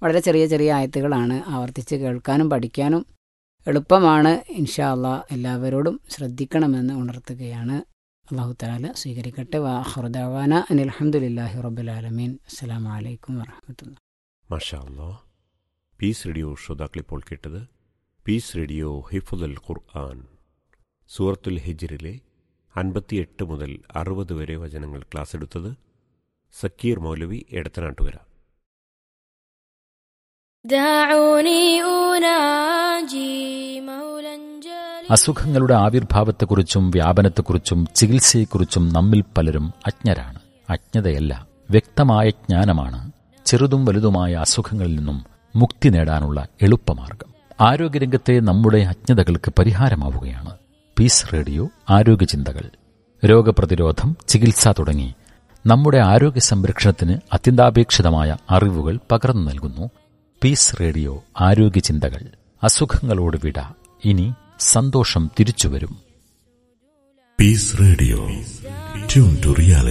വളരെ ചെറിയ ചെറിയ ആയത്തുകളാണ് ആവർത്തിച്ച് കേൾക്കാനും പഠിക്കാനും എളുപ്പമാണ് ഇൻഷാ അള്ളാ എല്ലാവരോടും ശ്രദ്ധിക്കണമെന്ന് ഉണർത്തുകയാണ് അള്ളാഹു താല സ്വീകരിക്കട്ടെ വാഹുദാന അനിൽ അലഹമുല്ലാഹി റബ്ബുലാലമീൻ അസ്സാം വലൈക്കും വാഹമത്തുള്ള മാഷാ അല്ലാ പീസ് റേഡിയോ ശ്രോതാക്കളിപ്പോൾ കേട്ടത് പീസ് റേഡിയോ ഹിഫുദൽ ഖുർആൻ സൂറത്തുൽ ഹിജ്റിലെ അൻപത്തിയെട്ട് മുതൽ അറുപത് വരെ വചനങ്ങൾ ക്ലാസ് എടുത്തത് സക്കീർ മൗലവി എടത്തനാട്ടുകര دعوني أناجي مولا جليلا അസുഖങ്ങളുടെ ആവിർഭാവത്തെക്കുറിച്ചും വ്യാപനത്തെക്കുറിച്ചും ചികിത്സയെക്കുറിച്ചും നമ്മിൽ പലരും അജ്ഞരാണ് അജ്ഞതയല്ല വ്യക്തമായ ജ്ഞാനമാണ് ചെറുതും വലുതുമായ അസുഖങ്ങളിൽ നിന്നും മുക്തി നേടാനുള്ള എളുപ്പമാർഗം ആരോഗ്യരംഗത്തെ നമ്മുടെ അജ്ഞതകൾക്ക് പരിഹാരമാവുകയാണ് പീസ് റേഡിയോ ആരോഗ്യചിന്തകൾ രോഗപ്രതിരോധം ചികിത്സ തുടങ്ങി നമ്മുടെ ആരോഗ്യ സംരക്ഷണത്തിന് അത്യന്താപേക്ഷിതമായ അറിവുകൾ പകർന്നു നൽകുന്നു പീസ് റേഡിയോ ആരോഗ്യചിന്തകൾ അസുഖങ്ങളോട് വിട ഇനി സന്തോഷം തിരിച്ചുവരും Peace Radio. Tune to reality.